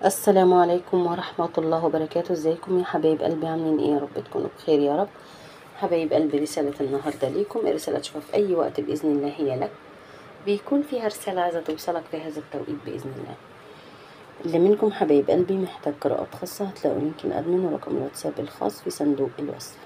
السلام عليكم ورحمة الله وبركاته ازيكم يا حبايب قلبي عاملين ايه يا رب تكونوا بخير يا رب حبايب قلبي رسالة النهاردة ليكم رسالة تشوفها في أي وقت بإذن الله هي لك بيكون فيها رسالة عايزة توصلك في هذا التوقيت بإذن الله اللي منكم حبايب قلبي محتاج قراءات خاصة هتلاقوا لينك الأدمن ورقم الواتساب الخاص في صندوق الوصف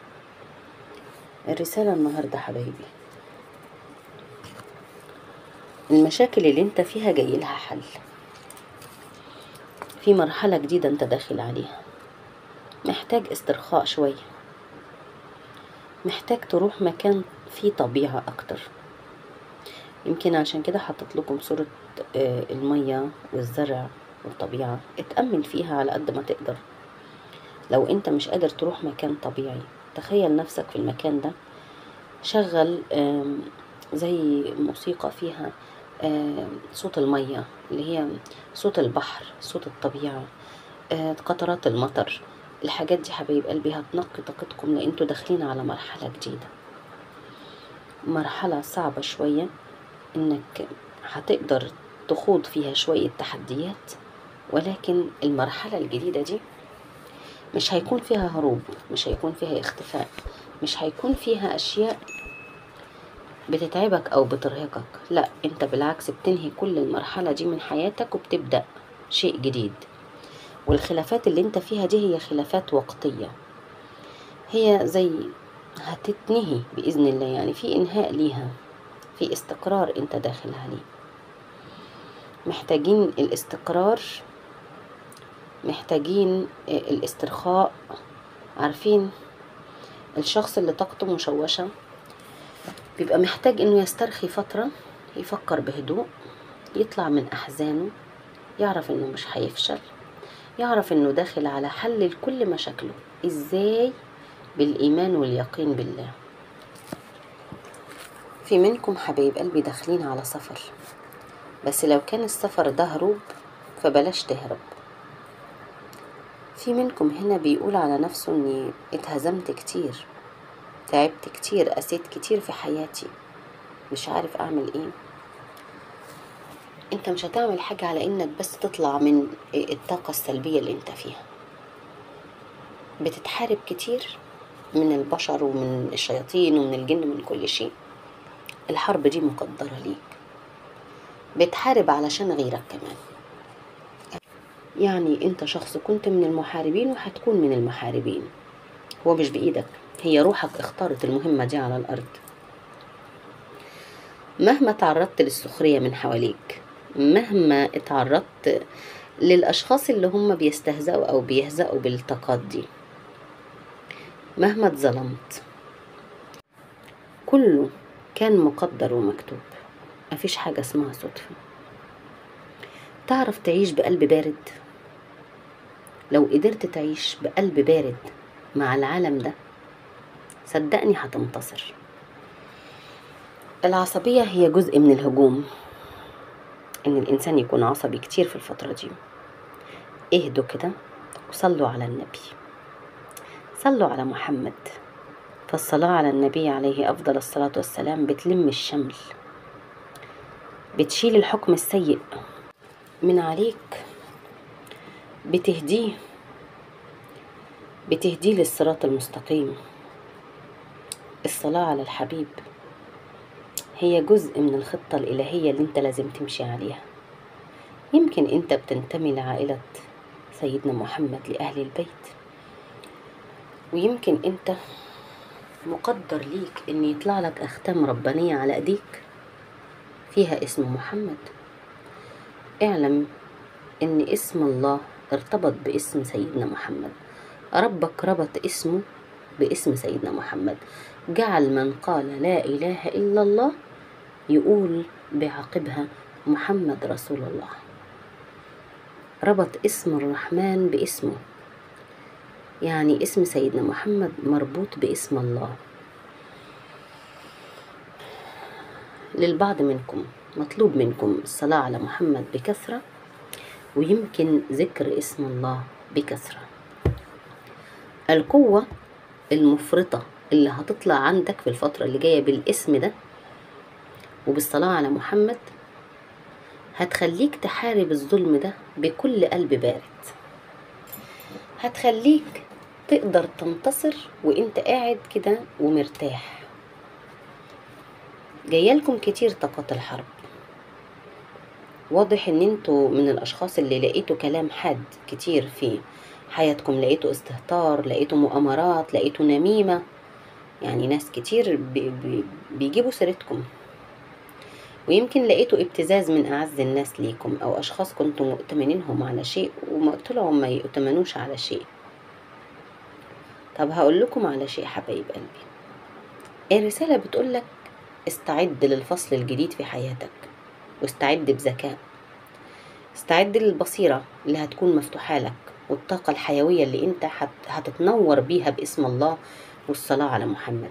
الرسالة النهاردة حبايبي المشاكل اللي انت فيها جاي لها حل في مرحلة جديدة انت داخل عليها محتاج استرخاء شوية محتاج تروح مكان فيه طبيعة أكتر يمكن عشان كده حطيت لكم صورة آه، المية والزرع والطبيعة اتأمل فيها على قد ما تقدر لو انت مش قادر تروح مكان طبيعي تخيل نفسك في المكان ده شغل آم، زي موسيقى فيها آم، صوت المية اللي هي صوت البحر صوت الطبيعة آه، قطرات المطر الحاجات دي حبايب قلبي هتنقي طاقتكم لان انتوا داخلين على مرحلة جديدة مرحلة صعبة شوية انك هتقدر تخوض فيها شوية تحديات ولكن المرحلة الجديدة دي مش هيكون فيها هروب مش هيكون فيها اختفاء مش هيكون فيها اشياء بتتعبك او بترهقك لا انت بالعكس بتنهي كل المرحلة دي من حياتك وبتبدأ شيء جديد والخلافات اللي انت فيها دي هي خلافات وقتية هي زي هتتنهي بإذن الله يعني في إنهاء ليها في استقرار انت داخل عليه محتاجين الاستقرار محتاجين الاسترخاء عارفين الشخص اللي طاقته مشوشة بيبقى محتاج انه يسترخي فترة يفكر بهدوء يطلع من أحزانه يعرف انه مش هيفشل يعرف انه داخل على حل لكل مشاكله ازاي بالايمان واليقين بالله في منكم حبايب قلبي داخلين على سفر بس لو كان السفر ده هروب فبلاش تهرب في منكم هنا بيقول على نفسه اني اتهزمت كتير تعبت كتير قسيت كتير في حياتي مش عارف اعمل ايه انت مش هتعمل حاجة على انك بس تطلع من الطاقة السلبية اللي انت فيها بتتحارب كتير من البشر ومن الشياطين ومن الجن ومن كل شيء الحرب دي مقدرة ليك بتحارب علشان غيرك كمان يعني انت شخص كنت من المحاربين وهتكون من المحاربين هو مش بإيدك هي روحك اختارت المهمة دي على الأرض مهما تعرضت للسخرية من حواليك مهما اتعرضت للأشخاص اللي هم بيستهزئوا أو بيهزأوا بالطاقات دي مهما اتظلمت كله كان مقدر ومكتوب مفيش حاجة اسمها صدفة تعرف تعيش بقلب بارد لو قدرت تعيش بقلب بارد مع العالم ده صدقني هتنتصر العصبية هي جزء من الهجوم ان الانسان يكون عصبي كتير في الفترة دي اهدوا كده وصلوا على النبي صلوا على محمد فالصلاة على النبي عليه أفضل الصلاة والسلام بتلم الشمل بتشيل الحكم السيء من عليك بتهديه بتهديه للصراط المستقيم الصلاة على الحبيب هي جزء من الخطة الإلهية اللي انت لازم تمشي عليها يمكن انت بتنتمي لعائلة سيدنا محمد لأهل البيت ويمكن انت مقدر ليك ان يطلع لك اختام ربانية على ايديك فيها اسم محمد اعلم ان اسم الله ارتبط باسم سيدنا محمد ربك ربط اسمه باسم سيدنا محمد جعل من قال لا اله الا الله يقول بعقبها محمد رسول الله ربط اسم الرحمن باسمه يعني اسم سيدنا محمد مربوط باسم الله للبعض منكم مطلوب منكم الصلاة على محمد بكثرة ويمكن ذكر اسم الله بكثرة القوة المفرطة اللي هتطلع عندك في الفترة اللي جاية بالاسم ده وبالصلاة على محمد هتخليك تحارب الظلم ده بكل قلب بارد هتخليك تقدر تنتصر وانت قاعد كده ومرتاح جايالكم كتير طاقات الحرب واضح ان انتوا من الاشخاص اللي لقيتوا كلام حاد كتير في حياتكم لقيتوا استهتار لقيتوا مؤامرات لقيتوا نميمة يعني ناس كتير بي بي بيجيبوا سيرتكم ويمكن لقيتوا ابتزاز من أعز الناس ليكم أو أشخاص كنتم مؤتمنينهم على شيء وما طلعوا ما يؤتمنوش على شيء طب هقول لكم على شيء حبايب قلبي الرسالة بتقولك استعد للفصل الجديد في حياتك واستعد بذكاء استعد للبصيرة اللي هتكون مفتوحة لك والطاقة الحيوية اللي انت هت... هتتنور بيها باسم الله والصلاة على محمد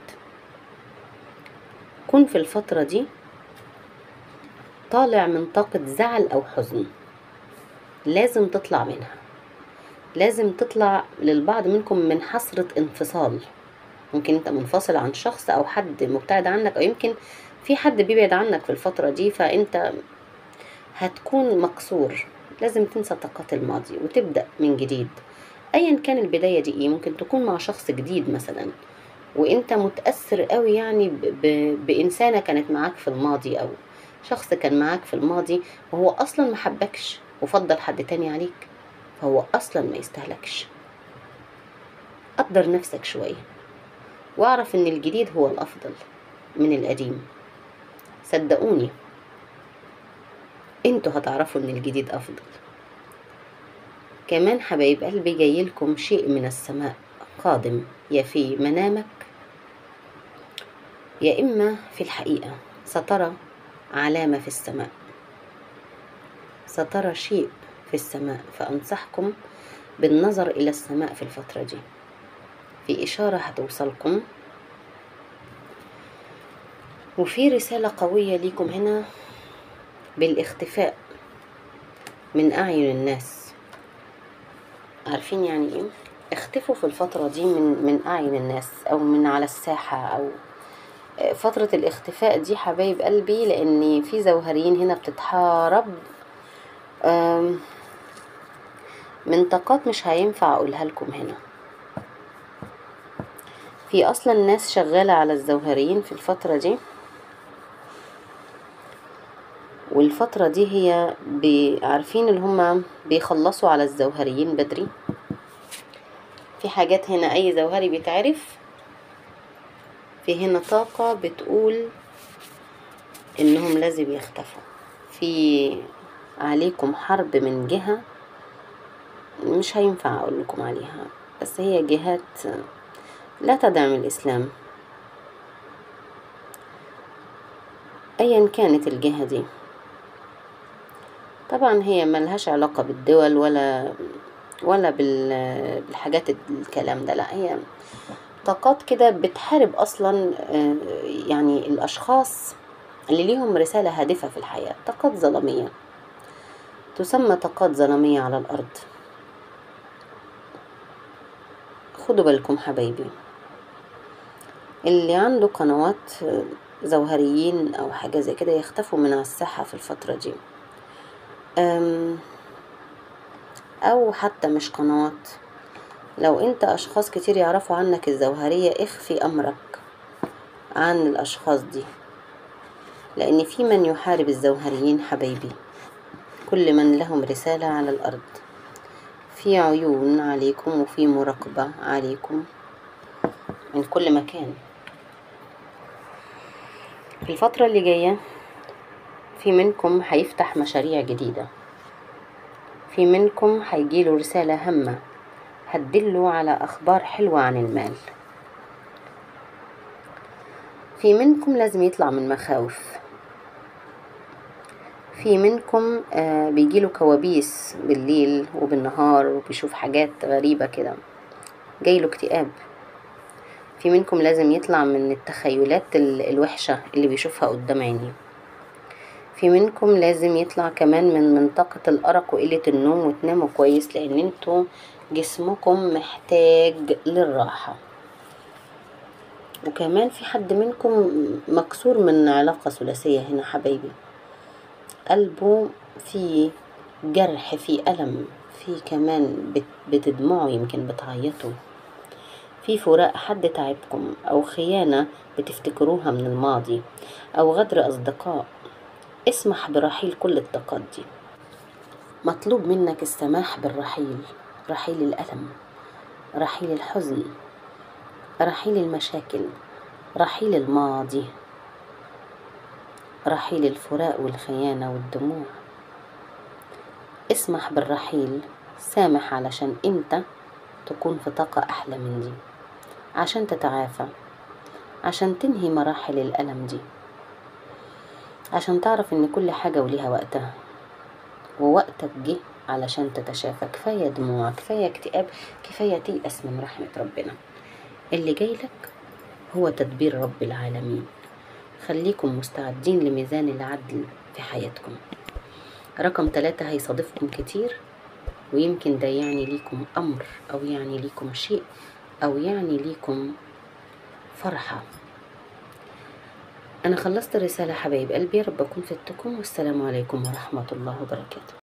كن في الفترة دي طالع من طاقة زعل أو حزن لازم تطلع منها لازم تطلع للبعض منكم من حسرة انفصال ممكن انت منفصل عن شخص أو حد مبتعد عنك أو يمكن في حد بيبعد عنك في الفترة دي فانت هتكون مكسور لازم تنسى طاقات الماضي وتبدأ من جديد ايا كان البداية دي ايه ممكن تكون مع شخص جديد مثلا وانت متأثر قوي يعني ب... ب... بإنسانة كانت معاك في الماضي او شخص كان معاك في الماضي وهو اصلا محبكش وفضل حد تاني عليك فهو اصلا ما يستهلكش قدر نفسك شوية واعرف ان الجديد هو الافضل من القديم صدقوني انتوا هتعرفوا ان الجديد افضل كمان حبايب قلبي جايلكم شيء من السماء قادم يا في منامك يا اما في الحقيقه سترى علامه في السماء سترى شيء في السماء فانصحكم بالنظر الى السماء في الفتره دي في اشاره هتوصلكم وفي رسالة قوية ليكم هنا بالاختفاء من أعين الناس عارفين يعني إيه؟ اختفوا في الفترة دي من من أعين الناس أو من على الساحة أو فترة الاختفاء دي حبايب قلبي لأن في زوهريين هنا بتتحارب من طاقات مش هينفع أقولها لكم هنا في أصلا ناس شغالة على الزوهريين في الفترة دي والفترة دي هي عارفين اللي هما بيخلصوا على الزوهريين بدري في حاجات هنا أي زوهري بيتعرف في هنا طاقة بتقول إنهم لازم يختفوا في عليكم حرب من جهة مش هينفع أقول لكم عليها بس هي جهات لا تدعم الإسلام أيا كانت الجهة دي طبعا هي ملهاش علاقة بالدول ولا ولا بالحاجات الكلام ده لا هي طاقات كده بتحارب أصلا يعني الأشخاص اللي ليهم رسالة هادفة في الحياة طاقات ظلامية تسمى طاقات ظلامية على الأرض خدوا بالكم حبايبي اللي عنده قنوات زوهريين أو حاجة زي كده يختفوا من على الساحة في الفترة دي أو حتى مش قنوات لو انت أشخاص كتير يعرفوا عنك الزوهرية اخفي أمرك عن الأشخاص دي لأن في من يحارب الزوهريين حبايبي كل من لهم رسالة على الأرض في عيون عليكم وفي مراقبة عليكم من كل مكان في الفترة اللي جاية في منكم هيفتح مشاريع جديدة في منكم هيجيله رسالة هامة هتدله على أخبار حلوة عن المال في منكم لازم يطلع من مخاوف في منكم آه بيجيله كوابيس بالليل وبالنهار وبيشوف حاجات غريبة كده جايله اكتئاب في منكم لازم يطلع من التخيلات الوحشة اللي بيشوفها قدام عينيه في منكم لازم يطلع كمان من منطقة الأرق وقلة النوم وتناموا كويس لأن انتوا جسمكم محتاج للراحة وكمان في حد منكم مكسور من علاقة ثلاثية هنا حبايبي قلبه في جرح في ألم في كمان بت- بتدمعوا يمكن بتعيطوا في فراق حد تعبكم أو خيانة بتفتكروها من الماضي أو غدر أصدقاء اسمح برحيل كل الطاقات دي مطلوب منك السماح بالرحيل رحيل الألم رحيل الحزن رحيل المشاكل رحيل الماضي رحيل الفراق والخيانة والدموع اسمح بالرحيل سامح علشان انت تكون في طاقة أحلى من دي عشان تتعافى عشان تنهي مراحل الألم دي عشان تعرف ان كل حاجة وليها وقتها ووقتك جه علشان تتشافى كفاية دموع كفاية اكتئاب كفاية تيأس من رحمة ربنا اللي جايلك هو تدبير رب العالمين خليكم مستعدين لميزان العدل في حياتكم رقم ثلاثة هيصادفكم كتير ويمكن ده يعني ليكم أمر أو يعني ليكم شيء أو يعني ليكم فرحة أنا خلصت الرسالة حبايب قلبي رب أكون فدتكم والسلام عليكم ورحمة الله وبركاته